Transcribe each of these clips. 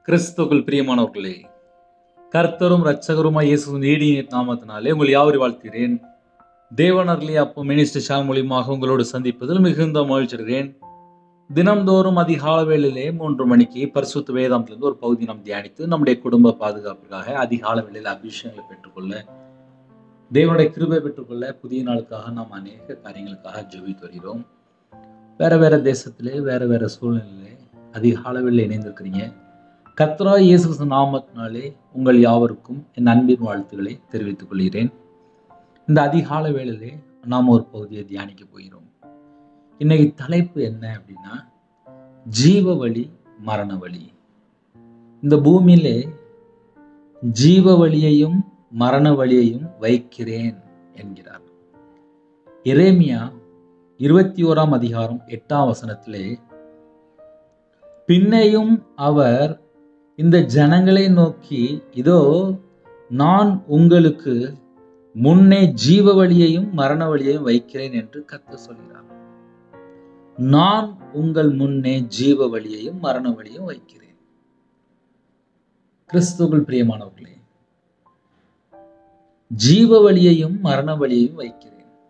கிறிஸ்துவுக்குள் பிரியமானவர்களே கர்த்தரும் இரட்சகருமாய் இயேசு நீடிய நாமத்தினாலே உங்கள் யாவரை வாழ்த்துகிறேன் தேவனர்லி அப்போ மினிஸ்டர் ஷா மூலியமாக உங்களோடு சந்திப்பதில் மிகுந்த மகிழ்ச்சி அடைகிறேன் தினம்தோறும் அதிகால வேளையிலே மூன்று மணிக்கு பரிசுத்த வேதாந்திலிருந்து ஒரு பகுதி நாம் தியானித்து நம்முடைய குடும்ப பாதுகாப்புக்காக அதிகால வேளையில் அபிஷேகங்களை பெற்றுக்கொள்ள தேவனுடைய கிருபை பெற்றுக்கொள்ள புதிய நாளுக்காக நாம் அநேக காரியங்களுக்காக ஜெபித்து வருகிறோம் வேற வேற தேசத்திலே வேற வேற சூழ்நிலையிலே அதிகால வேளையில் இணைந்திருக்கிறீங்க கத்ரா இயேசு கிறிஸ்து நாமத்தினாலே உங்கள் யாவருக்கும் என் அன்பின் வாழ்த்துக்களை தெரிவித்துக் கொள்கிறேன் இந்த அதிகால வேளையிலே நாம் ஒரு பகுதியை தியானிக்க போகிறோம் இன்னைக்கு தலைப்பு என்ன அப்படின்னா ஜீவ வழி மரண வழி இந்த பூமியிலே ஜீவ வழியையும் மரண வழியையும் வைக்கிறேன் என்கிறார் எரேமியா இருபத்தி ஓராம் அதிகாரம் எட்டாம் வசனத்திலே பின்னையும் அவர் இந்த ஜனங்களை நோக்கி இதோ நான் உங்களுக்கு முன்னே ஜீவ வழியையும் மரண வழியையும் வைக்கிறேன் என்று கத்த சொல்கிறார் நான் உங்கள் முன்னே ஜீவ வழியையும் மரண வழியையும் வைக்கிறேன் கிறிஸ்துவுக்குள் பிரியமானவர்களே ஜீவ வழியையும் மரண வழியையும் வைக்கிறேன்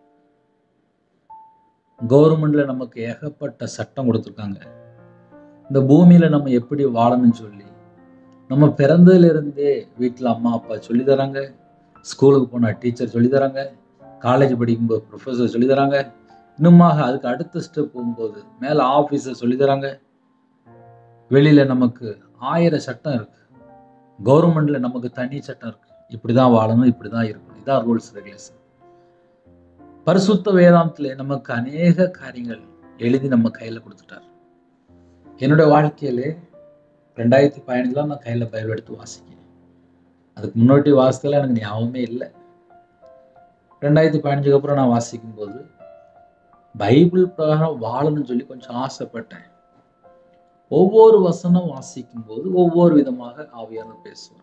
கவர்மெண்ட்ல நமக்கு ஏகப்பட்ட சட்டம் கொடுத்துருக்காங்க இந்த பூமியில நம்ம எப்படி வாழணும்னு சொல்லி நம்ம பிறந்ததுல இருந்தே வீட்டில் அம்மா அப்பா சொல்லி தராங்க ஸ்கூலுக்கு போனால் டீச்சர் சொல்லி தராங்க காலேஜ் படிக்கும்போது ப்ரொஃபஸர் சொல்லி தராங்க இன்னுமாக அதுக்கு அடுத்த ஸ்டெப் போகும்போது மேலே ஆஃபீஸர் சொல்லி தராங்க வெளியில் நமக்கு ஆயிரம் சட்டம் இருக்கு கவர்மெண்ட்ல நமக்கு தனி சட்டம் இருக்கு இப்படி தான் வாழணும் இப்படி தான் இருக்கணும் இதான் ரூல்ஸ் ரெகுலேஷன் பரிசுத்த வேதாந்தத்தில் நமக்கு அநேக காரியங்கள் எழுதி நம்ம கையில் கொடுத்துட்டார் என்னோட வாழ்க்கையிலே ரெண்டாயிரத்தி பதினஞ்சுல நான் கையில் பைபிள் எடுத்து வாசிக்கிறேன் அதுக்கு முன்னாடி வாசித்தல எனக்கு ஞாபகமே இல்லை ரெண்டாயிரத்தி பதினஞ்சுக்கு அப்புறம் நான் வாசிக்கும் போது பைபிள் பிரகாரம் வாழணும்னு சொல்லி கொஞ்சம் ஆசைப்பட்டேன் ஒவ்வொரு வசனம் வாசிக்கும் போது ஒவ்வொரு விதமாக ஆவியானவர் பேசுவார்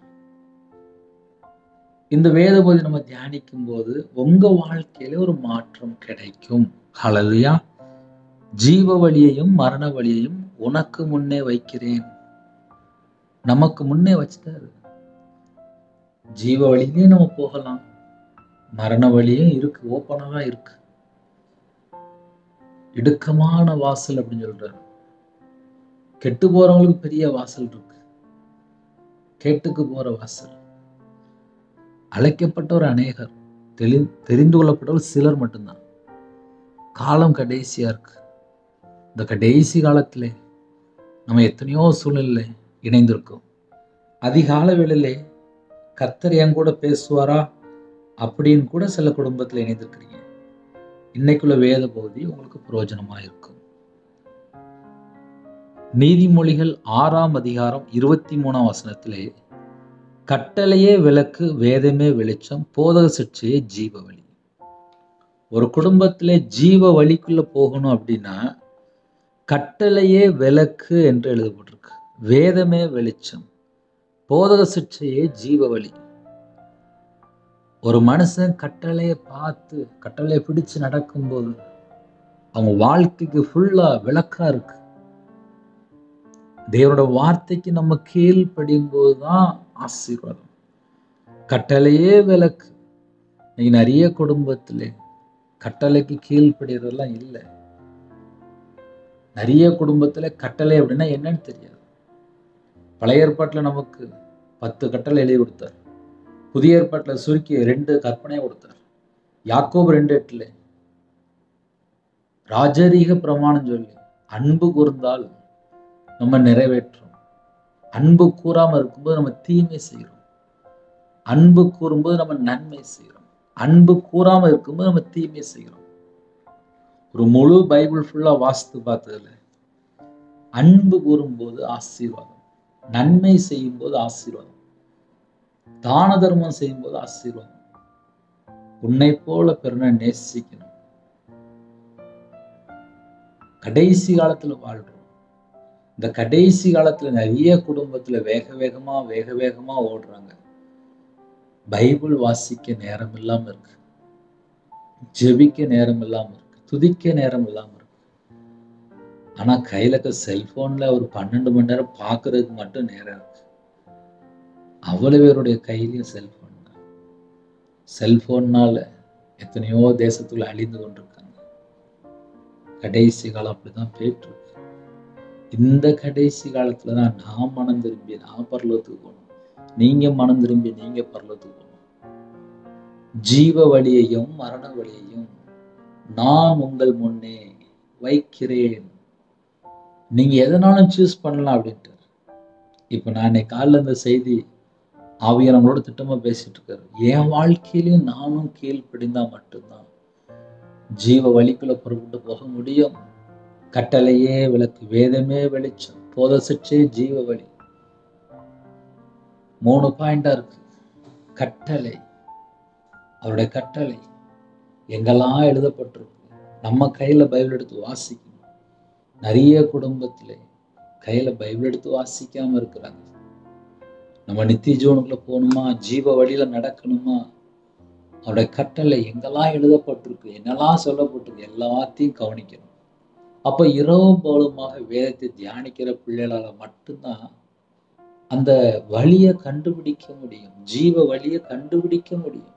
இந்த வேத பகுதி நம்ம தியானிக்கும் போது உங்க வாழ்க்கையில ஒரு மாற்றம் கிடைக்கும் ஹலலியா ஜீவ வழியையும் மரண வழியையும் உனக்கு முன்னே வைக்கிறேன் நமக்கு முன்னே வச்சுட்டாரு ஜீவ வழியிலையும் நம்ம போகலாம் மரண வழியும் இருக்கு ஓப்பனா தான் இருக்கு இடுக்கமான வாசல் அப்படின்னு சொல்றாரு கெட்டு போறவங்களுக்கு பெரிய வாசல் இருக்கு கேட்டுக்கு போற வாசல் அழைக்கப்பட்டவர் அநேகர் தெளி தெரிந்து கொள்ளப்பட்டவர் சிலர் மட்டும்தான் காலம் கடைசியா இருக்கு இந்த கடைசி காலத்திலே நம்ம எத்தனையோ சூழ்நிலை இணைந்திருக்கோம் அதிகால வேளையிலே கத்தர் என் கூட பேசுவாரா அப்படின்னு கூட சில குடும்பத்தில் இணைந்திருக்கிறீங்க இன்னைக்குள்ள வேத பகுதி உங்களுக்கு பிரயோஜனமா இருக்கும் நீதிமொழிகள் ஆறாம் அதிகாரம் இருபத்தி மூணாம் வசனத்திலே கட்டளையே விளக்கு வேதமே வெளிச்சம் போதக சிற்சையே ஜீவ வழி ஒரு குடும்பத்திலே ஜீவ வழிக்குள்ள போகணும் அப்படின்னா கட்டளையே விளக்கு என்று எழுதப்பட்டிருக்கு வேதமே வெளிச்சம் போதக சிற்சையே ஜீவ வழி ஒரு மனுஷன் கட்டளையை பார்த்து கட்டளையை பிடிச்சு நடக்கும்போது அவங்க வாழ்க்கைக்கு ஃபுல்லா விளக்கா இருக்கு தேவனோட வார்த்தைக்கு நம்ம கீழ்ப்படியும் போதுதான் ஆசீர்வாதம் கட்டளையே விளக்கு இன்னைக்கு நிறைய குடும்பத்துல கட்டளைக்கு கீழ்ப்படுறதெல்லாம் இல்லை நிறைய குடும்பத்துல கட்டளை அப்படின்னா என்னன்னு தெரியாது பழைய ஏற்பாட்டில் நமக்கு பத்து கட்டளை எழுதி கொடுத்தார் புதிய ஏற்பாட்டில் சுருக்கி ரெண்டு கற்பனையை கொடுத்தார் யாக்கோபு ரெண்டு எட்டுல ராஜரீக பிரமாணம் சொல்லி அன்பு கூர்ந்தால் நம்ம நிறைவேற்றோம் அன்பு கூறாம இருக்கும்போது நம்ம தீமை செய்கிறோம் அன்பு கூறும்போது நம்ம நன்மை செய்கிறோம் அன்பு கூறாம இருக்கும்போது நம்ம தீமை செய்கிறோம் ஒரு முழு பைபிள் ஃபுல்லா வாசித்து பார்த்ததுல அன்பு கூறும்போது ஆசீர்வாதம் நன்மை செய்யும் போது ஆசீர்வாதம் தான தர்மம் செய்யும் போது ஆசீர்வாதம் உன்னை போல பெருனை நேசிக்கணும் கடைசி காலத்துல வாழ்றோம் இந்த கடைசி காலத்துல நிறைய குடும்பத்துல வேக வேகமா வேக வேகமா ஓடுறாங்க பைபிள் வாசிக்க நேரம் இல்லாம இருக்கு ஜெபிக்க நேரம் இல்லாம இருக்கு துதிக்க நேரம் இல்லாம இருக்கு ஆனா கையில இருக்க செல்போன்ல ஒரு பன்னெண்டு மணி நேரம் பார்க்கறதுக்கு மட்டும் நேரம் இருக்கு அவ்வளவு பேருடைய கையிலயும் செல்போன் தான் செல்போன்னால எத்தனையோ தேசத்துல அழிந்து கொண்டிருக்காங்க கடைசி காலம் அப்படிதான் போயிட்டு இருக்கு இந்த கடைசி காலத்துல தான் நான் மனம் திரும்பி நான் பரலோகத்துக்கு போகணும் நீங்க மனம் திரும்பி நீங்க பரலோகத்துக்கு போகணும் ஜீவ வழியையும் மரண வழியையும் நான் உங்கள் முன்னே வைக்கிறேன் நீங்க எதனாலும் சூஸ் பண்ணலாம் அப்படின்ட்டு இப்ப நான் இன்னைக்கு காலைல இந்த செய்தி ஆவியானவங்களோட திட்டமா பேசிட்டு இருக்காரு என் வாழ்க்கையிலையும் நானும் கீழ்ப்படிந்தா மட்டும்தான் ஜீவ வழிக்குள்ள புறப்பட்டு போக முடியும் கட்டளையே விளக்கு வேதமே வெளிச்சம் போத சற்றே ஜீவ வழி மூணு பாயிண்டா இருக்கு கட்டளை அவருடைய கட்டளை எங்கெல்லாம் எழுதப்பட்டிருக்கு நம்ம கையில பைபிள் எடுத்து வாசிக்கணும் நிறைய குடும்பத்திலே கையில பைபிள் எடுத்து வாசிக்காம இருக்கிறாங்க நம்ம நித்திய ஜீவனுக்குள்ள போகணுமா ஜீவ வழியில நடக்கணுமா அவருடைய கட்டளை எங்கெல்லாம் எழுதப்பட்டிருக்கு என்னெல்லாம் சொல்லப்பட்டிருக்கு எல்லாத்தையும் கவனிக்கணும் அப்ப இரவும் பகலுமாக வேதத்தை தியானிக்கிற பிள்ளைகளால மட்டும்தான் அந்த வழியை கண்டுபிடிக்க முடியும் ஜீவ வழியை கண்டுபிடிக்க முடியும்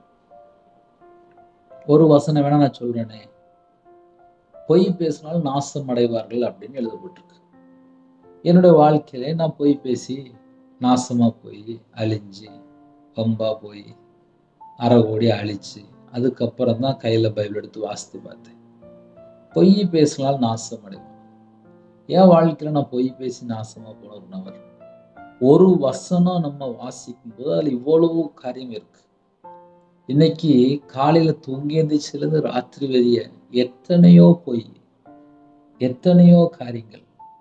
ஒரு வசனம் வேணா நான் சொல்றேனே பொய் பேசினால் நாசம் அடைவார்கள் அப்படின்னு எழுதப்பட்டிருக்கு என்னுடைய வாழ்க்கையில நான் பொய் பேசி நாசமா போய் அழிஞ்சு பம்பா போய் அரை கோடி அழிச்சு அதுக்கப்புறம் தான் கையில பைபிள் எடுத்து வாசித்து பார்த்தேன் பொய் பேசினால் நாசம் அடைவான் என் வாழ்க்கையில நான் பொய் பேசி நாசமா போன ஒரு நபர் ஒரு வசனம் நம்ம வாசிக்கும் போது அதுல இவ்வளவு காரியம் இருக்கு இன்னைக்கு காலையில தூங்கி எந்திரிச்சிலிருந்து ராத்திரி வரைய எத்தனையோ பொய் எத்தனையோ காரியங்கள்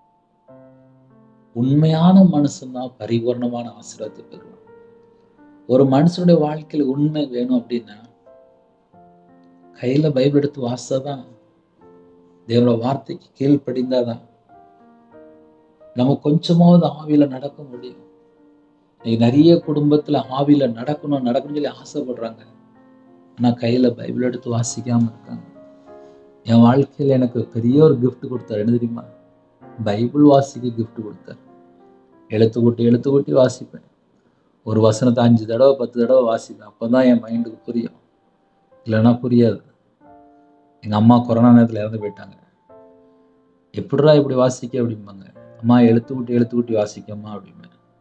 உண்மையான மனுஷன் தான் பரிபூர்ணமான ஆசீர்வாதத்தை பெறுவான் ஒரு மனுஷனுடைய வாழ்க்கையில உண்மை வேணும் அப்படின்னா கையில பைபிள் எடுத்து வாசித்தாதான் தேவனோட வார்த்தைக்கு கீழ்ப்படிந்தாதான் நம்ம கொஞ்சமாவது ஆவியில நடக்க முடியும் இன்னைக்கு நிறைய குடும்பத்துல ஆவியில நடக்கணும் நடக்கணும்னு சொல்லி ஆசைப்படுறாங்க ஆனா கையில பைபிள் எடுத்து வாசிக்காம இருக்காங்க என் வாழ்க்கையில எனக்கு பெரிய ஒரு gift கொடுத்தாரு என்ன தெரியுமா பைபிள் வாசிக்க gift கொடுத்தாரு எழுத்து கூட்டி எழுத்து கூட்டி வாசிப்பேன் ஒரு வசனத்தை அஞ்சு தடவை பத்து தடவை வாசிப்பேன் அப்பதான் என் மைண்டுக்கு புரியும் இல்லைன்னா புரியாது எங்க அம்மா கொரோனா நேரத்துல இறந்து போயிட்டாங்க எப்படிடா இப்படி வாசிக்க அப்படிம்பாங்க அம்மா எழுத்து கூட்டி எழுத்து கூட்டி வாசிக்கம்மா அப்படிம்பேன்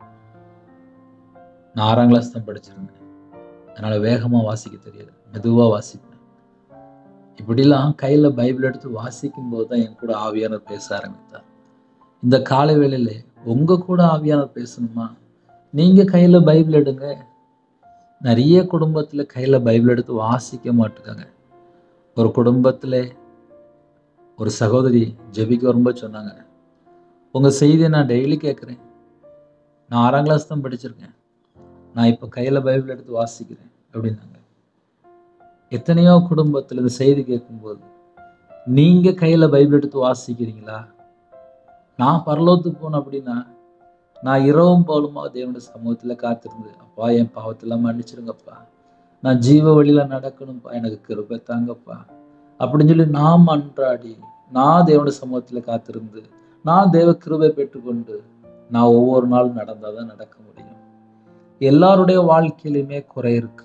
நான் ஆறாம் கிளாஸ் தான் படிச்சிருந்தேன் அதனால வேகமா வாசிக்க தெரியாது மெதுவா வாசிப்பேன் இப்படிலாம் கையில பைபிள் எடுத்து வாசிக்கும் போது தான் என் கூட ஆவியானவர் பேச ஆரம்பித்தார் இந்த காலை வேளையில உங்க கூட ஆவியானவர் பேசணுமா நீங்க கையில பைபிள் எடுங்க நிறைய குடும்பத்துல கையில பைபிள் எடுத்து வாசிக்க மாட்டுக்காங்க ஒரு குடும்பத்துல ஒரு சகோதரி ஜெபிக்க வரும்போது சொன்னாங்க உங்க செய்தியை நான் டெய்லி கேட்குறேன் நான் ஆறாம் கிளாஸ் தான் படிச்சிருக்கேன் நான் இப்போ கையில பைபிள் எடுத்து வாசிக்கிறேன் அப்படின்னாங்க எத்தனையோ குடும்பத்துல இந்த செய்தி கேட்கும்போது நீங்க கையில பைபிள் எடுத்து வாசிக்கிறீங்களா நான் பரலோகத்துக்கு போனேன் அப்படின்னா நான் இரவும் பகலுமா தேவனுடைய சமூகத்துல காத்திருந்து அப்பா என் பாவத்தெல்லாம் மன்னிச்சிருங்கப்பா நான் ஜீவ வழியில நடக்கணும்ப்பா எனக்கு கிருபை தாங்கப்பா அப்படின்னு சொல்லி நாம் அன்றாடி நான் தேவனுடைய சமூகத்துல காத்திருந்து நான் தேவ கிருபை பெற்றுக்கொண்டு நான் ஒவ்வொரு நாளும் நடந்தாதான் நடக்க முடியும் எல்லாருடைய வாழ்க்கையிலுமே குறை இருக்கு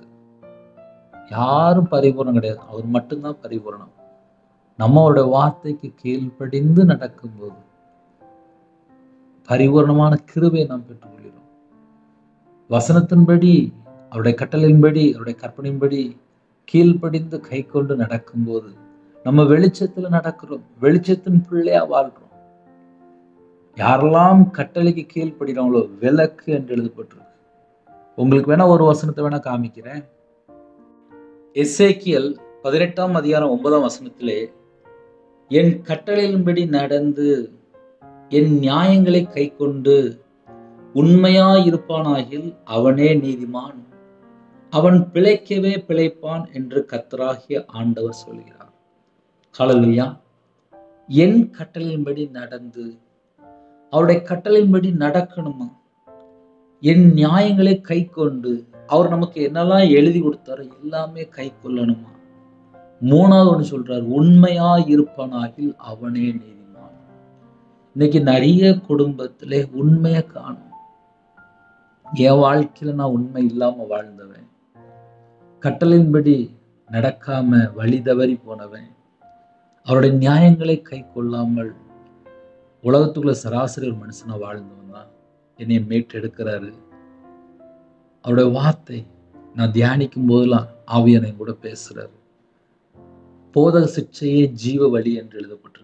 யாரும் பரிபூரணம் கிடையாது அவர் மட்டும்தான் பரிபூரணம் நம்மளுடைய வார்த்தைக்கு கீழ்ப்படிந்து நடக்கும்போது பரிபூர்ணமான கிருபை நாம் பெற்றுக்கொள்கிறோம் வசனத்தின்படி அவருடைய கட்டளையின்படி அவருடைய கற்பனையின்படி கீழ்ப்படிந்து கை கொண்டு நடக்கும்போது நம்ம வெளிச்சத்துல நடக்கிறோம் வெளிச்சத்தின் பிள்ளையா வாழ்றோம் யாரெல்லாம் கட்டளைக்கு கீழ்ப்படுகிறாங்களோ விளக்கு என்று எழுதப்பட்டிருக்கு உங்களுக்கு வேணா ஒரு வசனத்தை வேணா காமிக்கிறேன் எஸ்ஏக்கியல் பதினெட்டாம் அதிகாரம் ஒன்பதாம் வசனத்திலே என் கட்டளையின்படி நடந்து என் நியாயங்களை கை கொண்டு உண்மையாயிருப்பானாகில் அவனே நீதிமான் அவன் பிழைக்கவே பிழைப்பான் என்று கத்தராகிய ஆண்டவர் சொல்கிறார் ஹalleluya என் கட்டளையின்படி நடந்து அவருடைய கட்டளையின்படி நடக்கணுமா என் நியாயங்களை கை கொண்டு அவர் நமக்கு என்னெல்லாம் எழுதி கொடுத்தாரோ எல்லாமே கை கொள்ளணுமா மூணாவது ஒன்று சொல்றார் உண்மையா இருப்பானாகில் அவனே நீதிமான் இன்னைக்கு நிறைய குடும்பத்திலே உண்மையை காணும் என் வாழ்க்கையில நான் உண்மை இல்லாம வாழ்ந்தவன் கட்டளின்படி நடக்காம வழி தவறி போனவன் அவருடைய நியாயங்களை கை கொள்ளாமல் உலகத்துக்குள்ள சராசரி ஒரு மனுஷனா வாழ்ந்தவன் தான் என்னை மீட்டெடுக்கிறாரு அவருடைய வார்த்தை நான் தியானிக்கும் போதெல்லாம் ஆவியனை கூட பேசுறாரு போதக சிக்ஷையே ஜீவ வழி என்று எழுதப்பட்டிருக்கு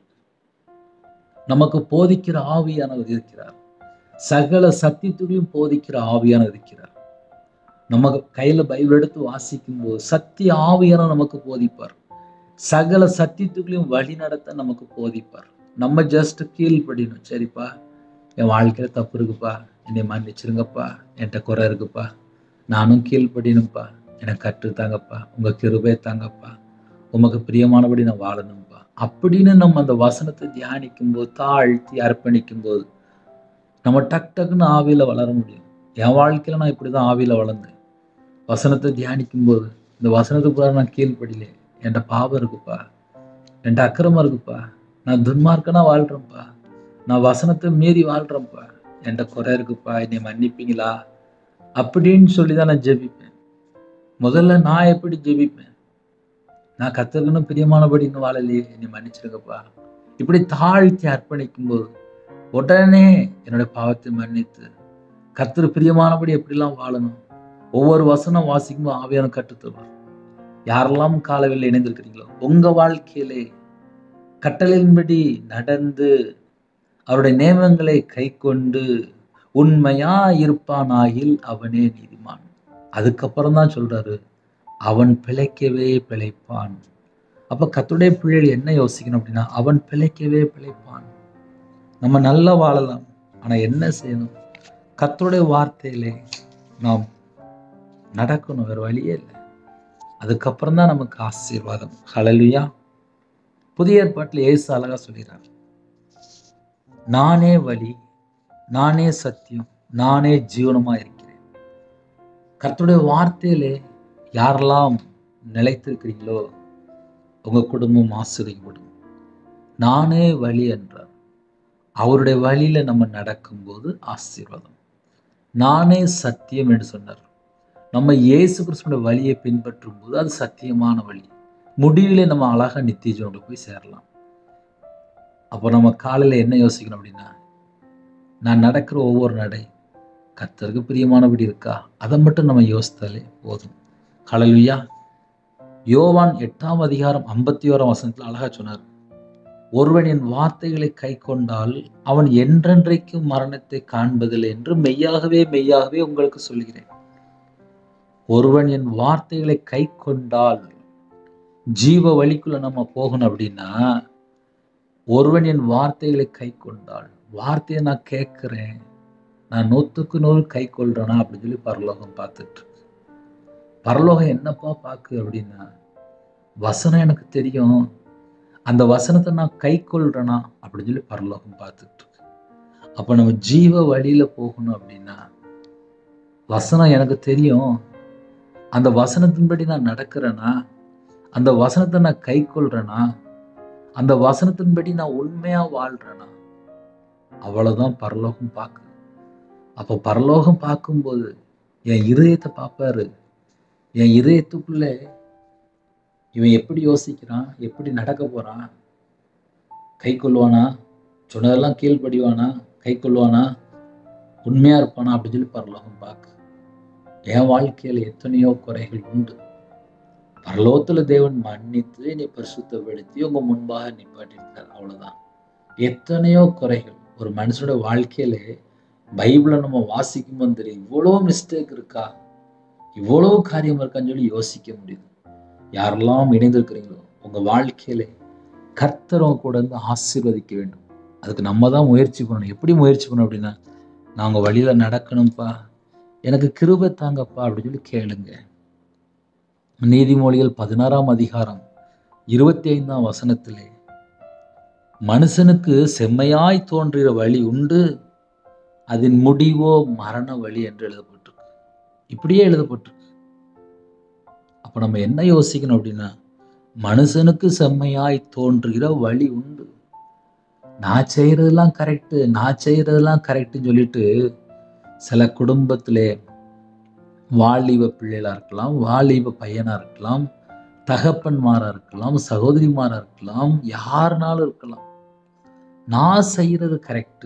நமக்கு போதிக்கிற ஆவியானவர் இருக்கிறார் சகல சத்தியத்துடையும் போதிக்கிற ஆவியானவர் இருக்கிறார் நம்ம கையில பைபிள் எடுத்து வாசிக்கும் போது சத்திய ஆவியான நமக்கு போதிப்பார் சகல சத்தியத்துக்குள்ளேயும் வழி நடத்த நமக்கு போதிப்பார் நம்ம ஜஸ்ட் கீழ்ப்படியணும் சரிப்பா என் வாழ்க்கையில தப்பு இருக்குப்பா என்னை மன்னிச்சிருங்கப்பா என்கிட்ட குறை இருக்குப்பா நானும் கீழ்ப்படியணும்ப்பா எனக்கு கற்று தாங்கப்பா உங்க கிருபை தாங்கப்பா உமக்கு பிரியமானபடி நான் வாழணும்ப்பா அப்படின்னு நம்ம அந்த வசனத்தை தியானிக்கும் போது தாழ்த்தி அர்ப்பணிக்கும் போது நம்ம டக் டக்குன்னு ஆவியில வளர முடியும் என் வாழ்க்கையில நான் இப்படிதான் ஆவியில வளர்ந்தேன் வசனத்தை தியானிக்கும் போது இந்த வசனத்துக்கு கூட நான் கீழ்ப்படியிலே என்கிட்ட பாவம் இருக்குப்பா என்கிட்ட அக்கிரமம் இருக்குப்பா நான் துன்மார்க்கனா வாழ்றேன்ப்பா நான் வசனத்தை மீறி வாழ்றேன்ப்பா என்கிட்ட குறை இருக்குப்பா என்னை மன்னிப்பீங்களா அப்படின்னு சொல்லி தான் நான் ஜெபிப்பேன் முதல்ல நான் எப்படி ஜெபிப்பேன் நான் கத்தருக்குன்னு பிரியமானபடி இன்னும் வாழலையே என்னை மன்னிச்சிருங்கப்பா இப்படி தாழ்த்தி அர்ப்பணிக்கும் போது உடனே என்னுடைய பாவத்தை மன்னித்து கர்த்தர் பிரியமானபடி எப்படிலாம் வாழணும் ஒவ்வொரு வசனம் வாசிக்கும் ஆவியான கற்றுத்தருவார் யாரெல்லாம் காலவில் இணைந்திருக்கிறீங்களோ உங்க வாழ்க்கையிலே கட்டளையின்படி நடந்து அவருடைய நியமங்களை கை கொண்டு உண்மையா இருப்பானாயில் அவனே நீதிமான் அதுக்கப்புறம் தான் சொல்றாரு அவன் பிழைக்கவே பிழைப்பான் அப்ப கத்துடைய பிள்ளைகள் என்ன யோசிக்கணும் அப்படின்னா அவன் பிழைக்கவே பிழைப்பான் நம்ம நல்லா வாழலாம் ஆனா என்ன செய்யணும் கர்த்தருடைய வார்த்தையிலே நாம் நடக்கணும் வேற வழியே இல்லை அதுக்கப்புறம் தான் நமக்கு ஆசீர்வாதம் ஹalleluya புதிய ஏற்பாட்டில் இயேசு அழகா சொல்கிறார் நானே வழி நானே சத்தியம் நானே ஜீவனமா இருக்கிறேன் கர்த்தருடைய வார்த்தையிலே யாரெல்லாம் நிலைத்திருக்கிறீங்களோ உங்க குடும்பம் ஆசிரியப்படும் நானே வழி என்றார் அவருடைய வழியில நம்ம நடக்கும்போது ஆசீர்வாதம் நானே சத்தியம் என்று சொன்னார் நம்ம இயேசு கிறிஸ்துவோட வழியை பின்பற்றும் போது அது சத்தியமான வழி முடிவிலே நம்ம அழகா நித்திய ஜீவனோட போய் சேரலாம் அப்போ நம்ம காலையில என்ன யோசிக்கணும் அப்படின்னா நான் நடக்கிற ஒவ்வொரு நடை கர்த்தருக்கு பிரியமானபடி இருக்கா அதை மட்டும் நம்ம யோசித்தாலே போதும் ஹalleluya யோவான் எட்டாம் அதிகாரம் ஐம்பத்தி ஓராம் வசனத்தில் அழகா சொன்னார் ஒருவன் என் வார்த்தைகளை கை கொண்டால் அவன் என்றென்றைக்கும் மரணத்தை காண்பதில்லை என்று மெய்யாகவே மெய்யாகவே உங்களுக்கு சொல்கிறேன் ஒருவன் என் வார்த்தைகளை கை கொண்டால் ஜீவ வழிக்குள்ள நம்ம போகணும் அப்படின்னா ஒருவன் என் வார்த்தைகளை கை கொண்டால் வார்த்தையை நான் கேட்கிறேன் நான் நூற்றுக்கு நூறு கை கொள்றேனா அப்படின்னு சொல்லி பரலோகம் பார்த்துட்டு இருக்கு. பரலோகம் என்னப்பா பார்க்கு அப்படின்னா வசனம் எனக்கு தெரியும் அந்த வசனத்தை நான் கை கொள்றேனா அப்படின்னு சொல்லி பரலோகம் பார்த்துட்டு இருக்கு. அப்ப நம்ம ஜீவ வழியில போகணும் அப்படின்னா வசனம் எனக்கு தெரியும் அந்த வசனத்தின்படி நான் நடக்கிறேனா அந்த வசனத்தை நான் கை கொள்றேனா அந்த வசனத்தின்படி நான் உண்மையா வாழ்றேனா அவ்வளவுதான் பரலோகம் பார்க்கு அப்போ பரலோகம் பார்க்கும்போது என் இருதயத்தை பார்ப்பாரு என் இதயத்துக்குள்ள இவன் எப்படி யோசிக்கிறான் எப்படி நடக்க போறான் கை கொள்வானா சொன்னதெல்லாம் கீழ்ப்படிவானா கை கொள்வானா உண்மையா இருப்பானா அப்படின்னு சொல்லி பரலோகம் பார்க்கு என் வாழ்க்கையில எத்தனையோ குறைகள் உண்டு பரலோகத்துல தேவன் மன்னித்து என்னை பரிசுத்தப்படுத்தி உங்க முன்பாக நிப்பாட்டியிருக்கார் அவ்வளவுதான் எத்தனையோ குறைகள் ஒரு மனுஷனோட வாழ்க்கையில பைபிளை நம்ம வாசிக்கும் போது தெரியும் இவ்வளோ மிஸ்டேக் இருக்கா இவ்வளோ காரியம் இருக்கான்னு சொல்லி யோசிக்க முடியுது யாரெல்லாம் இணைந்திருக்கிறீங்களோ உங்க வாழ்க்கையில கர்த்தர் உங்க கூட இருந்து ஆசீர்வதிக்க வேண்டும் அதுக்கு நம்ம தான் முயற்சி பண்ணணும் எப்படி முயற்சி பண்ணணும் அப்படின்னா நான் உங்க வழியில நடக்கணும்ப்பா எனக்கு கிருபை தாங்கப்பா அப்படின்னு சொல்லி கேளுங்க நீதிமொழிகள் பதினாறாம் அதிகாரம் இருபத்தி ஐந்தாம் வசனத்திலே மனுஷனுக்கு செம்மையாய் தோன்றுகிற வழி உண்டு அதன் முடிவோ மரண வழி என்று எழுதப்பட்டிருக்கு இப்படியே எழுதப்பட்டிருக்கு அப்ப நம்ம என்ன யோசிக்கணும் அப்படின்னா மனுஷனுக்கு செம்மையாய் தோன்றுகிற வழி உண்டு நான் செய்கிறதெல்லாம் கரெக்டு நான் செய்கிறதெல்லாம் கரெக்டுன்னு சொல்லிட்டு சில குடும்பத்திலே வாலிப பிள்ளைகளாக இருக்கலாம் வாலிப பையனாக இருக்கலாம் தகப்பன்மாராக இருக்கலாம் சகோதரிமாராக இருக்கலாம் யாருனாலும் இருக்கலாம் நான் செய்கிறது கரெக்டு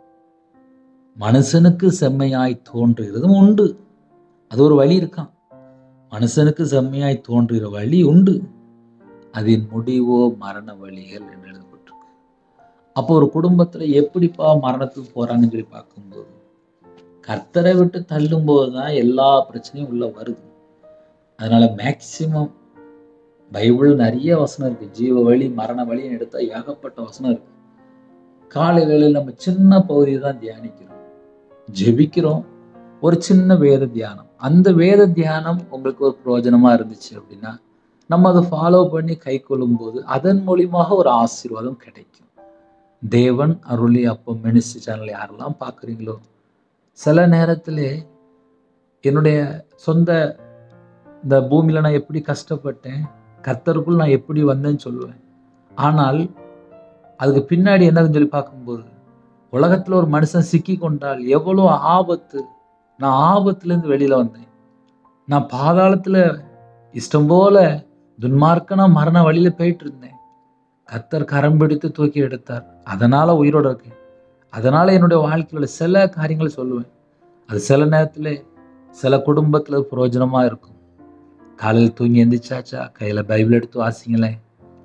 மனுஷனுக்கு செம்மையாய் தோன்றுகிறதும் உண்டு அது ஒரு வழி இருக்கான் மனுஷனுக்கு செம்மையாய் தோன்றுகிற வழி உண்டு அதன் முடிவோ மரண வழிகள் என்று எழுதப்பட்டிருக்கு அப்போ ஒரு குடும்பத்துல எப்படிப்பா மரணத்துக்கு போறாங்கன்னு சொல்லி பார்க்கும்போது கர்த்தரை விட்டு தள்ளும்போது தான் எல்லா பிரச்சனையும் உள்ள வருது அதனால மேக்சிமம் பைபிள் நிறைய வசனம் இருக்கு ஜீவ வழி மரண வழின்னு எடுத்தா ஏகப்பட்ட வசனம் இருக்கு காலை வேளையில் நம்ம சின்ன பகுதியை தான் தியானிக்கிறோம் ஜெபிக்கிறோம் ஒரு சின்ன வேத தியானம் அந்த வேத தியானம் உங்களுக்கு ஒரு பிரயோஜனமா இருந்துச்சு அப்படின்னா நம்ம அதை ஃபாலோ பண்ணி கை கொள்ளும்போது அதன் மூலியமாக ஒரு ஆசீர்வாதம் கிடைக்கும் தேவன் அருளி அப்போ மினிஸ்ட்ரி சேனல் யாரெல்லாம் பார்க்குறீங்களோ சில நேரத்தில் என்னுடைய சொந்த இந்த பூமியில் நான் எப்படி கஷ்டப்பட்டேன் கர்த்தருக்குள் நான் எப்படி வந்தேன்னு சொல்லுவேன் ஆனால் அதுக்கு பின்னாடி என்னதுன்னு சொல்லி பார்க்கும்போது உலகத்தில் ஒரு மனுஷன் சிக்கி கொண்டால் எவ்வளோ ஆபத்து நான் ஆபத்துலேருந்து வெளியில் வந்தேன் நான் பாதாளத்தில் இஷ்டம் போல துன்மார்க்கனா மரண வழியில் போயிட்டு இருந்தேன் கர்த்தர் கரம் பிடித்து தூக்கி எடுத்தார் அதனால் உயிரோட இருக்கேன் அதனால் என்னுடைய வாழ்க்கையில் சில காரியங்களை சொல்லுவேன் அது சில நேரத்தில் சில குடும்பத்தில் பிரயோஜனமாக இருக்கும் காலையில் தூங்கி எந்திரிச்சாச்சா கையில் பைபிள் எடுத்து வாசிங்களேன்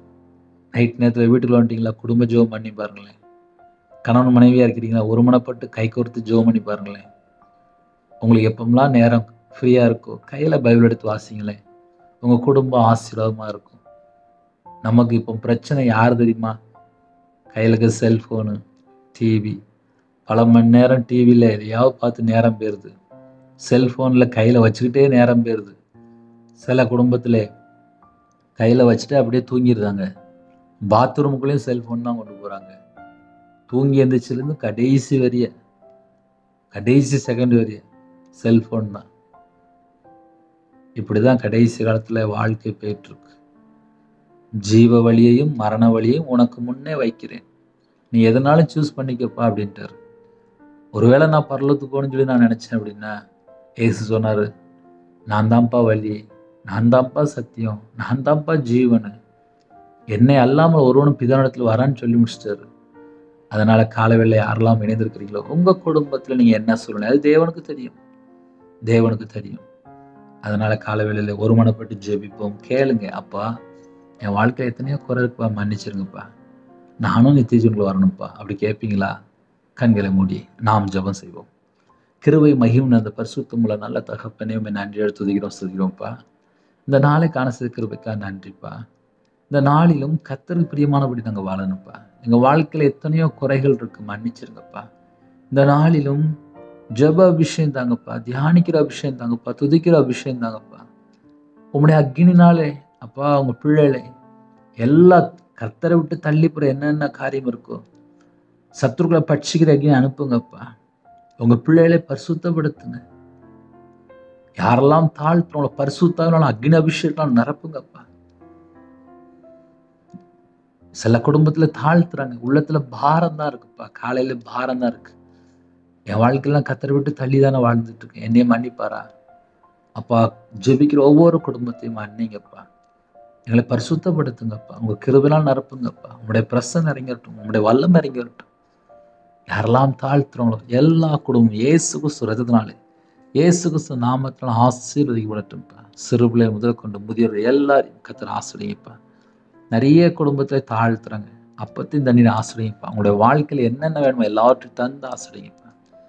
நைட் நேரத்தில் வீட்டுக்குள்ள வந்துட்டீங்களா குடும்ப ஜோம் பண்ணி பாருங்களேன் கணவன் மனைவியாக இருக்கிறீங்களா ஒருமனப்பட்டு கை கோர்த்து ஜோம் பண்ணி பாருங்களேன் உங்களுக்கு எப்பமெல்லாம் நேரம் ஃப்ரீயாக இருக்கோ கையில் பைபிள் எடுத்து வாசிங்களேன் உங்கள் குடும்பம் ஆசீர்வாதமாக இருக்கும் நமக்கு இப்போ பிரச்சனை யார் தெரியுமா கையில் இருக்க செல்ஃபோனு டிவி பல மணி நேரம் டிவியில் எதையாவது பார்த்து நேரம் போயிடுது செல்ஃபோனில் கையில் வச்சுக்கிட்டே நேரம் போயிடுது சில குடும்பத்தில் கையில் வச்சுட்டு அப்படியே தூங்கிடுறாங்க பாத்ரூமுக்குள்ளேயும் செல்ஃபோன் தான் கொண்டு போகிறாங்க தூங்கி எந்திரிச்சிலேருந்து கடைசி வரிய கடைசி செகண்ட் வரிய செல்ஃபோன் தான் இப்படி தான் கடைசி காலத்தில் வாழ்க்கை போயிட்டுருக்கு ஜீவ வழியையும் மரண வழியையும் உனக்கு முன்னே வைக்கிறேன் நீ எதனாலும் சூஸ் பண்ணிக்கப்பா அப்படின்ட்டாரு ஒருவேளை நான் பரலத்துக்கு போகணும்னு சொல்லி நான் நினச்சேன் அப்படின்னா ஏசு சொன்னார் நான் தான்ப்பா வழி நான் தான்ப்பா சத்தியம் நான் தான்ப்பா ஜீவனு என்னை அல்லாமல் ஒருவனும் பிதானத்தில் வரான்னு சொல்லி முடிச்சிட்டாரு அதனால காலவேளை யாரெல்லாம் இணைந்திருக்கிறீங்களோ உங்க குடும்பத்துல நீங்க என்ன சொல்லணும் அது தேவனுக்கு தெரியும் தேவனுக்கு தெரியும் அதனால காலவேளையில ஒருமனப்பட்டு ஜெபிப்போம் கேளுங்க அப்பா என் வாழ்க்கையில எத்தனையோ குறை இருக்குப்பா மன்னிச்சிருங்கப்பா நானும் நித்திய ஜீவனுக்குள்ள வரணும்ப்பா அப்படி கேட்பீங்களா கண்களை மூடி நாம் ஜெபம் செய்வோம் கிருவை மகிம் அந்த பரிசுத்தமுள்ள நல்ல தகப்பனையும் நன்றி எடுத்துகிறோம் சொல்கிறோம்ப்பா இந்த நாளை காண செய்த கிருபைக்கா நன்றிப்பா இந்த நாளிலும் கத்தருக்கு பிரியமானபடி நாங்கள் வாழணும்ப்பா எங்கள் வாழ்க்கையில் எத்தனையோ குறைகள் இருக்கு மன்னிச்சிருங்கப்பா இந்த நாளிலும் ஜெப அபிஷேகம் தாங்கப்பா தியானிக்கிற அபிஷேகம் தாங்கப்பா துதிக்கிற அபிஷேகம் தாங்கப்பா உங்களுடைய அக்னினாலே அப்பா உங்க பிள்ளைகளை எல்லா கர்த்தரை விட்டு தள்ளி போகிற என்னென்ன காரியம் இருக்கோ சத்துருக்களை பட்சிக்கிற அக்னி அனுப்புங்கப்பா உங்க பிள்ளைகளை பரிசுத்தப்படுத்துங்க யாரெல்லாம் தாழ்த்துறவங்கள பரிசுத்தாவினாலும் அக்னி அபிஷேகம் நிரப்புங்கப்பா சில குடும்பத்துல தாழ்த்துறாங்க உள்ளத்துல பாரம் தான் இருக்குப்பா காலையில பாரம் தான் இருக்கு என் வாழ்க்கையெல்லாம் கத்தரை விட்டு தள்ளி தானே வாழ்ந்துட்டு இருக்கேன் என்னைய மன்னிப்பாரா அப்பா ஜெபிக்கிற ஒவ்வொரு குடும்பத்தையும் மன்னிங்கப்பா எங்களை பரிசுத்தப்படுத்துங்கப்பா உங்க கிருபினால் நிரப்புங்கப்பா உங்களுடைய பிரசன் இறங்கட்டும் உங்களுடைய வல்லம் இறங்கட்டும் யாரெல்லாம் தாழ்த்துறவங்களோ எல்லா குடும்பம் இயேசு கிறிஸ்து ரத்தத்தினாலே இயேசு கிறிஸ்து நாமத்தினால் ஆசீர்வதிக்கப்படட்டும்ப்பா சிறு பிள்ளை முதல் கொண்டு முதியோர் எல்லாரையும் கத்தர் ஆசிரியப்பா நிறைய குடும்பத்தை தாழ்த்துறாங்க அப்பத்தையும் தண்ணீர் ஆசிரியப்பா உங்களுடைய வாழ்க்கையில் என்னென்ன வேணுமோ எல்லாவற்றையும் தந்து ஆசிரியப்பா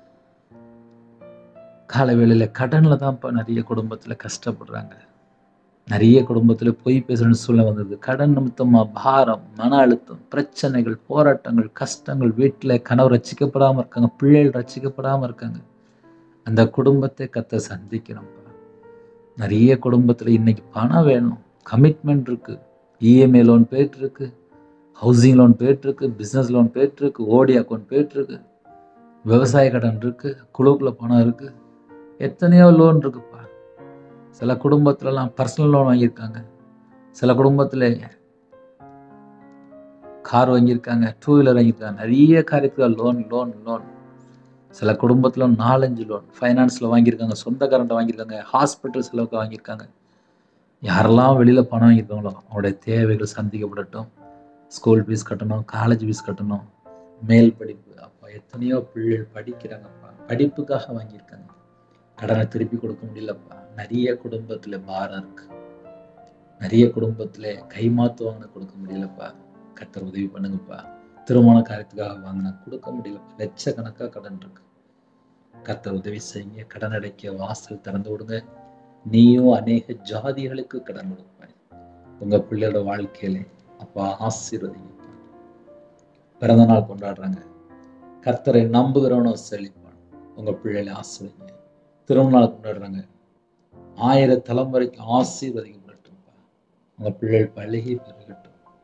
கால வேளையில கடன்ல தான்ப்பா நிறைய குடும்பத்துல கஷ்டப்படுறாங்க நிறைய குடும்பத்துல பொய் பேசணும்னு சொல்ல வந்தது கடன் நிமித்தமா பாரம் மன அழுத்தம் பிரச்சனைகள் போராட்டங்கள் கஷ்டங்கள் வீட்டுல கணவர் ரசிக்கப்படாம இருக்காங்க பிள்ளைகள் ரசிக்கப்படாம இருக்காங்க அந்த குடும்பத்தை கத்த சந்திக்கணும்ப்பா நிறைய குடும்பத்துல இன்னைக்கு பணம் வேணும் கமிட்மெண்ட் இருக்கு இஎம்ஐ லோன் போயிட்டு இருக்கு ஹவுசிங் லோன் போயிட்டு இருக்கு பிஸ்னஸ் லோன் போயிட்டு இருக்கு ஓடி அக்கௌண்ட் போயிட்டு இருக்கு விவசாய கடன் இருக்கு குழுக்குள்ள பணம் இருக்கு எத்தனையோ லோன் இருக்குப்பா சில குடும்பத்துலலாம் பர்சனல் லோன் வாங்கியிருக்காங்க சில குடும்பத்தில் கார் வாங்கியிருக்காங்க டூ வீலர் வாங்கியிருக்காங்க நிறைய காரியத்துக்கு லோன் லோன் லோன் சில குடும்பத்தில் நாலஞ்சு லோன் ஃபைனான்ஸில் வாங்கியிருக்காங்க சொந்தக்காரன்ட்ட வாங்கியிருக்காங்க ஹாஸ்பிட்டல் செலவுக்கு வாங்கியிருக்காங்க யாரெல்லாம் வெளியில் பணம் வாங்கியிருக்காங்களோ அவங்களுடைய தேவைகள் சந்திக்கப்படட்டும் ஸ்கூல் ஃபீஸ் கட்டணும் காலேஜ் ஃபீஸ் கட்டணும் மேல் படிப்பு அப்பா எத்தனையோ பிள்ளைகள் படிக்கிறாங்கப்பா படிப்புக்காக வாங்கியிருக்காங்க கடனை திருப்பி கொடுக்க முடியலப்பா நிறைய குடும்பத்தில் பாரம் இருக்கு நிறைய குடும்பத்தில் கைமாத்து வாங்கின கொடுக்க முடியலப்பா கத்தர் உதவி பண்ணுங்கப்பா திருமண காரியத்துக்காக வாங்கினா கொடுக்க முடியலப்பா லட்சக்கணக்காக கடன் இருக்கு கத்தர் உதவி செய்யுங்க கடன் அடைக்க வாசல் திறந்து விடுங்க நீயும் அநேக ஜாதிகளுக்கு கடன் கொடுப்பாய் உங்க பிள்ளையோட வாழ்க்கையில அப்பா ஆசீர்வதிங்கப்பா பிறந்த நாள் கொண்டாடுறாங்க கர்த்தரை நம்புகிறவனும் செழிப்பான் உங்க பிள்ளைகளை ஆசீர்வதிங்க திருமண நாள் கொண்டாடுறாங்க ஆயிர தலைமுறைக்கு ஆசீர்வதிக்கப்படட்டும்ப்பா உங்க பிள்ளைகள் பழகி பெருகட்டும்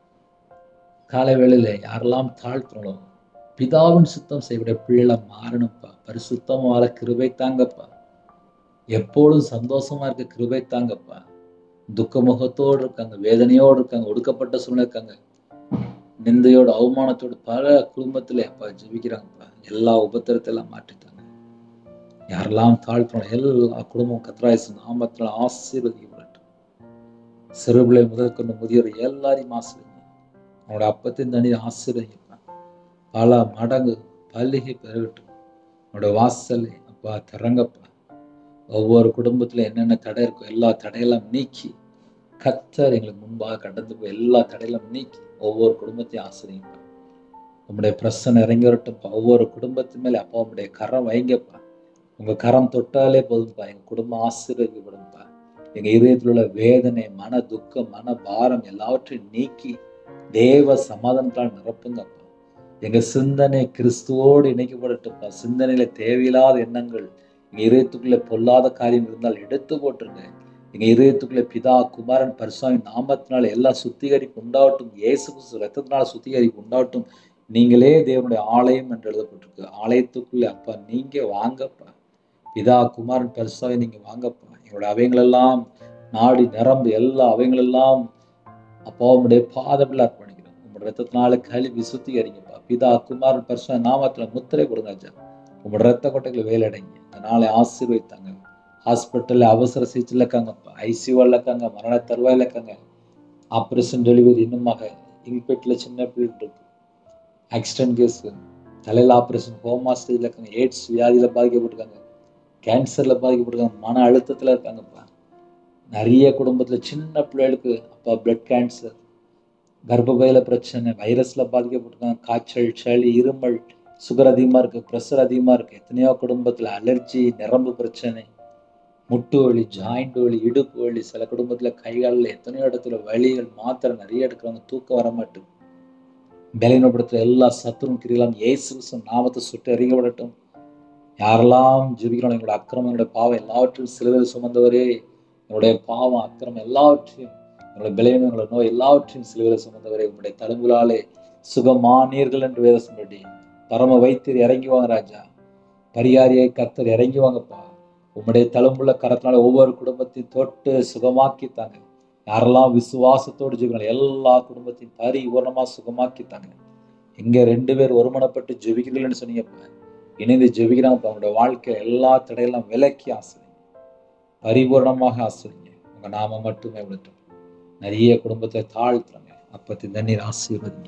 காலை வேளையில யாரெல்லாம் தாழ்த்துறோம் பிதாவின் சுத்தம் செய்யக்கூடிய பிள்ளைகளை மாறணும்ப்பா பரிசுத்தம் வாழ கிருபை தாங்கப்பா எப்பொழுதும் சந்தோஷமா இருக்க கிருபை தாங்கப்பா துக்க முகத்தோடு இருக்காங்க வேதனையோடு இருக்காங்க ஒடுக்கப்பட்ட சூழ்நிலை இருக்காங்க நிந்தையோடு அவமானத்தோடு பல குடும்பத்துல அப்பா ஜெபிக்கிறாங்கப்பா எல்லா உபத்திரத்தை எல்லாம் மாற்றிட்டாங்க யாரெல்லாம் தாழ்த்தணும் எல்லா குடும்பம் கத்ராயசு நாமத்தில் ஆசீர்வதிக்கப்படட்டும் சிறுபிள்ளை முதல் கொண்டு முதியோர் எல்லாரையும் ஆசீர்வதிங்க அவனோட அப்பத்தின் தண்ணீர் ஆசீர்வதிப்பா பல மடங்கு பல்லிகை பெருகட்டும் அவனோட வாசலை அப்பா திறங்கப்பா ஒவ்வொரு குடும்பத்துல என்னென்ன தடை இருக்கோ எல்லா தடையெல்லாம் நீக்கி கத்தர் எங்களுக்கு முன்பாக கடந்து போய் எல்லா தடையெல்லாம் நீக்கி ஒவ்வொரு குடும்பத்தையும் ஆசிரியப்பா உங்களுடைய பிரசனை இறங்கி வரட்டும்ப்பா ஒவ்வொரு குடும்பத்து மேலே அப்பா உங்களுடைய கரம் வைங்கப்பா உங்க கரம் தொட்டாலே போதும்ப்பா எங்க குடும்பம் ஆசீர்வதிக்கப்படும்ப்பா எங்க இதயத்தில் உள்ள வேதனை மன துக்கம் மன பாரம் எல்லாவற்றையும் நீக்கி தேவ சமாதானத்தால் நிரப்புங்கப்பா எங்க சிந்தனை கிறிஸ்துவோடு இணைக்கப்படட்டும்ப்பா சிந்தனையில தேவையில்லாத எண்ணங்கள் எங்க இதயத்துக்குள்ள பொல்லாத காரியம் இருந்தால் எடுத்து போட்டுருங்க எங்க இதயத்துக்குள்ள பிதா குமாரன் பரிசுவாமி நாமத்தினால எல்லாம் சுத்திகரிப்பு உண்டாகட்டும் இயேசு கிறிஸ்து ரத்தத்தினால சுத்திகரிப்பு உண்டாகட்டும் நீங்களே தேவனுடைய ஆலயம் என்று எழுதப்பட்டிருக்கு ஆலயத்துக்குள்ள அப்பா நீங்க வாங்கப்பா பிதா குமாரன் பரிசுவாமி நீங்க வாங்கப்பா எங்களுடைய அவைங்களெல்லாம் நாடி நிரம்பு எல்லா அவைங்களெல்லாம் அப்பா உங்களுடைய பாதமில் அர்ப்பணிக்கிறோம் உங்களுடைய ரத்தத்தினால கழுவி சுத்திகரிங்கப்பா பிதா குமாரன் பரிசுவாமி நாமத்துல முத்திரை கொடுங்க ஐயா உங்களோட ரத்த கொட்டைகளை வேலடைங்க இந்த நாளை ஆசீர்வதித்தாங்க ஹாஸ்பிட்டலில் அவசர சிகிச்சையில் இருக்காங்கப்பா ஐசியூவில் இருக்காங்க மரண தருவாயில் இருக்காங்க ஆப்ரேஷன் டெலிவரி இன்னுமாக இன்பெட்டில் சின்ன பிள்ளை இருக்கு ஆக்சிடென்ட் கேஸ் தலையில் ஆப்ரேஷன் ஹோமா ஸ்டேஜில் இருக்காங்க எய்ட்ஸ் வியாதியில் பாதிக்கப்பட்டிருக்காங்க கேன்சரில் பாதிக்கப்பட்டிருக்காங்க மன அழுத்தத்தில் இருக்காங்கப்பா நிறைய குடும்பத்தில் சின்ன பிள்ளைகளுக்கு அப்பா பிளட் கேன்சர் கர்ப்பப்பையில பிரச்சனை வைரஸில் பாதிக்கப்பட்டிருக்காங்க காய்ச்சல் சளி இருமல் சுகர் அதிகமாக இருக்குது ப்ரெஷர் அதிகமாக இருக்குது எத்தனையோ குடும்பத்தில் அலர்ஜி நரம்பு பிரச்சனை முட்டு வலி ஜாயிண்ட் வலி இடுப்பு வலி சில குடும்பத்தில் கைகாலில் எத்தனையோ இடத்துல வலிகள் மாத்திரை நிறைய எடுக்கிறவங்க தூக்கம் வர மாட்டேங்குது பலவீனப்படுத்துகிற எல்லா சத்துரும் கிரியெல்லாம் இயேசு கிறிஸ்து நாமத்தை சுட்டு அறியப்படட்டும் யாரெல்லாம் ஜெபிக்கிறோம் எங்களோட அக்கிரமம் எங்களுடைய பாவம் எல்லாவற்றையும் சிலுவையில் சுமந்தவரே என்னுடைய பாவம் அக்கிரமம் எல்லாவற்றையும் என்னுடைய பலவீனங்களோட நோய் எல்லாவற்றையும் சிலுவையில் சுமந்தவரே உங்களுடைய தழும்புலாலே சுகமானீர்கள் என்று வேத சொல்லி பரம வைத்தியர் இறங்கி வாங்க ராஜா பரிகாரியை கர்த்தர் இறங்கி வாங்கப்பா உம்முடைய தழும்புள்ள கரத்தினால ஒவ்வொரு குடும்பத்தையும் தொட்டு சுகமாக்கித்தாங்க யாரெல்லாம் விசுவாசத்தோடு ஜெபிக்கிறாங்க எல்லா குடும்பத்தையும் பரிபூர்ணமாக சுகமாக்கித்தாங்க இங்கே ரெண்டு பேர் ஒருமனப்பட்டு ஜெபிக்கிறீங்கன்னு சொன்னீங்கப்பா இணைந்து ஜெபிக்கிறாங்கப்பா உங்களோட வாழ்க்கை எல்லா தடையெல்லாம் விலக்கி ஆசிரியங்க பரிபூர்ணமாக ஆசிரியங்க உங்கள் நாம மட்டுமே விடட்டும் நிறைய குடும்பத்தை தாழ்த்துறாங்க அப்பத்தி தண்ணீர் ஆசீர்வதிங்க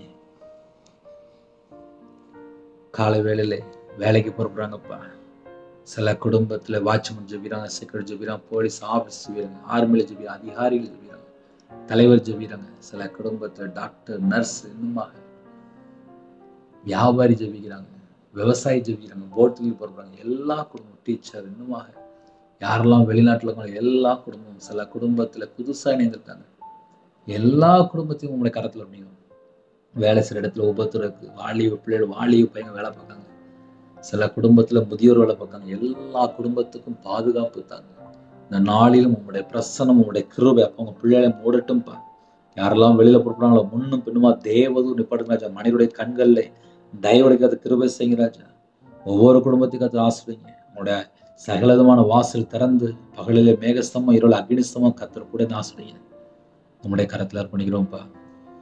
காலை வேளையில வேலைக்கு புறப்படுறாங்கப்பா சில குடும்பத்தில் வாட்ச்மேன் ஜெபிக்கிறாங்க செக்ரட்டரி ஜெபிக்கிறாங்க போலீஸ் ஆஃபீஸ் ஜெபிக்கிறாங்க ஆர்மியில் ஜெபிக்கிறாங்க அதிகாரிகள் ஜெபிக்கிறாங்க தலைவர் ஜெபிக்கிறாங்க சில குடும்பத்தில் டாக்டர் நர்ஸ் இன்னுமாக வியாபாரி ஜெபிக்கிறாங்க விவசாயி ஜெபிக்கிறாங்க போட்டில் போடுறாங்க எல்லா குடும்பம் டீச்சர் இன்னுமாக யாரெல்லாம் வெளிநாட்டில் இருக்காங்க எல்லா குடும்பமும் சில குடும்பத்தில் புதுசாக இணைந்திருக்காங்க எல்லா குடும்பத்தையும் உங்களுடைய கரத்தில் அப்படிங்க வேலை செய்கிற இடத்துல உபத்திரக்கு வாலிப பிள்ளைகள் வாலிப பையன் வேலை பார்க்காங்க சில குடும்பத்துல முதியோர் வேலை பார்க்காங்க எல்லா குடும்பத்துக்கும் பாதுகாப்பு தாங்க இந்த நாளிலும் உங்களுடைய பிரசனம் உங்களுடைய கிருபை அப்போ உங்க பிள்ளைகளை மூடட்டும்பா யாரெல்லாம் வெளியில புறப்படுறாங்களோ முன்னும் பின்னுமா தேவதும் நிப்பாட்டுங்க ராஜா மனிதனுடைய கண்கள்ல தயவடைக்காத கிருபை செய்யுங்க ராஜா ஒவ்வொரு குடும்பத்துக்கும் அது ஆசிரியங்க உங்களுடைய சகலவிதமான வாசல் திறந்து பகலிலே மேகஸ்தமம் இருள் அக்னிஸ்தமம் கத்தர் கூட ஆசிரியங்க உங்களுடைய கரத்தில் அர்ப்பணிக்கிறோம்ப்பா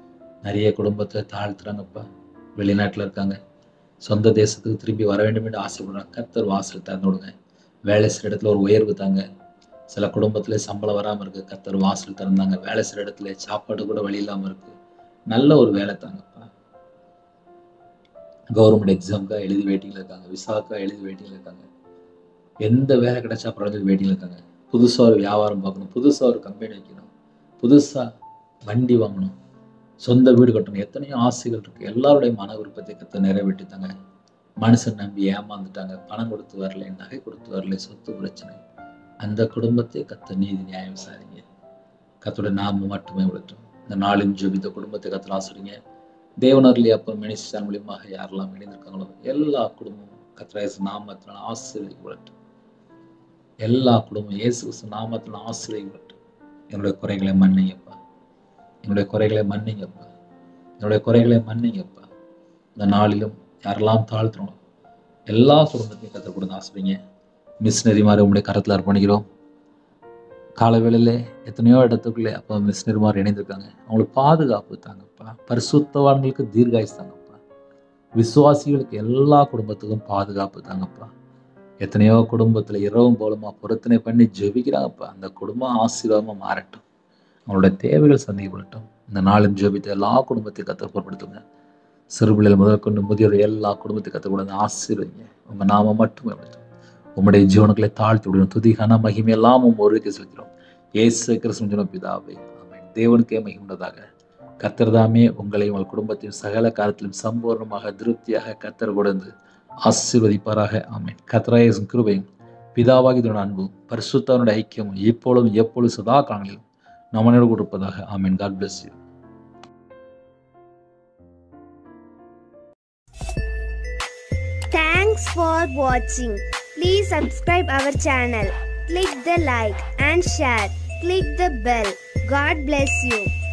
நிறைய குடும்பத்தை தாழ்த்துறாங்கப்பா வெளிநாட்டில் இருக்காங்க சொந்த தேசத்துக்கு திரும்பி வர வேண்டும் என்று ஆசைப்படுறாங்க கர்த்தர் வாசல் திறந்து விடுங்க வேலை செய்கிற இடத்துல ஒரு உயர்வு தாங்க சில குடும்பத்தில் சம்பளம் வராமல் இருக்குது கர்த்தர் வாசல் திறந்தாங்க வேலை செய்கிற இடத்துல சாப்பாடு கூட வழி இல்லாமல் இருக்குது நல்ல ஒரு வேலை தாங்கப்பா கவர்மெண்ட் எக்ஸாமுக்காக எழுதி வெயிட்டிங்கில் இருக்காங்க விசாக்காக எழுதி வெயிட்டிங்கில் இருக்காங்க எந்த வேலை கிடைச்சா பரவாயில்ல வெயிட்டிங்கில் இருக்காங்க புதுசாக ஒரு வியாபாரம் பார்க்கணும் புதுசாக ஒரு கம்பெனி வைக்கணும் புதுசாக வண்டி வாங்கணும் சொந்த வீடு கட்டணும் எத்தனையோ ஆசைகள் இருக்குது எல்லாருடைய மன விருப்பத்தை கற்று நிறைவேற்றித்தாங்க மனுஷன் நம்பி ஏமாந்துட்டாங்க பணம் கொடுத்து வரல நகை கொடுத்து வரல சொத்து பிரச்சனை அந்த குடும்பத்தை கத்த நீதி நியாயம் விசாரிங்க கத்தோட நாம மட்டுமே விடட்டும் இந்த நாளின் ஜெபித்த குடும்பத்தை கத்தலாம் ஆசிரிங்க தேவனர்லி அப்போ மினிஸ்டர் மூலியமாக யாரெல்லாம் இணைந்திருக்காங்களோ எல்லா குடும்பமும் கத்திரேசு நாமத்தினால் ஆசீர்வதிக்கப்படட்டும் எல்லா குடும்பம் இயேசு கிறிஸ்து நாமத்தில் ஆசீர்வதிக்கப்படட்டும் என்னுடைய குறைகளை மன்னிங்கப்பா என்னுடைய குறைகளை மன்னிங்கப்பா என்னுடைய குறைகளை மன்னிங்கப்பா இந்த நாளிலும் யாரெல்லாம் தாழ்த்துறோம் எல்லா குடும்பத்தையும் கற்றுக் கொடுங்க ஆசிரியங்க மிஷினரி மாதிரி உங்களுடைய கரத்தில் அர்ப்பணிக்கிறோம் காலை வேளையில எத்தனையோ இடத்துக்குள்ளே அப்போ மிஷினரி மாதிரி இணைந்திருக்காங்க அவங்களுக்கு பாதுகாப்பு தாங்கப்பா பரிசுத்தவான்களுக்கு தீர்காயுஸ் தாங்கப்பா விசுவாசிகளுக்கு எல்லா குடும்பத்துக்கும் பாதுகாப்பு தாங்கப்பா எத்தனையோ குடும்பத்தில் இரவும் போலுமா பொருத்தனை பண்ணி ஜெபிக்கிறாங்கப்பா அந்த குடும்பம் ஆசீர்வாதமாக மாறட்டும் அவங்களோட தேவைகள் சந்திக்கப்படட்டும் இந்த நாளும் ஜெபித்த எல்லா குடும்பத்தையும் கற்று பொருட்படுத்துங்க சிறுபிள்ளைகள் முதல் கொண்டு முதியோர் எல்லா குடும்பத்தையும் கற்றுக்கூடாது ஆசீர்வதிங்க உங்கள் நாம மட்டுமே விடட்டும் உம்முடைய ஜீவனுக்களை தாழ்த்தி விடணும் துதிகான மகிமை எல்லாம் உம் ஒருவருக்கு செலுத்திடும் ஏசு கிறிஸ்துவ பிதாவே ஆமென் தேவனுக்கே மகிமுள்ளதாக கத்தர்தாமே உங்களையும் உங்கள் குடும்பத்தையும் சகல காலத்திலும் சம்பூர்ணமாக திருப்தியாக கத்தர் கொடுந்து ஆசீர்வதிப்பாராக ஆமென் கத்தராயசும் கிருபையும் பிதாவாகி இதோட அன்பும் பரிசுத்தவனுடைய ஐக்கியமும் எப்பொழுதும் எப்பொழுதும் சதா காலங்களிலும் நம்மனோடு கொடுப்பதாக amen God bless you Thanks for watching. Please subscribe our channel. Click the like and share. Click the bell. God bless you.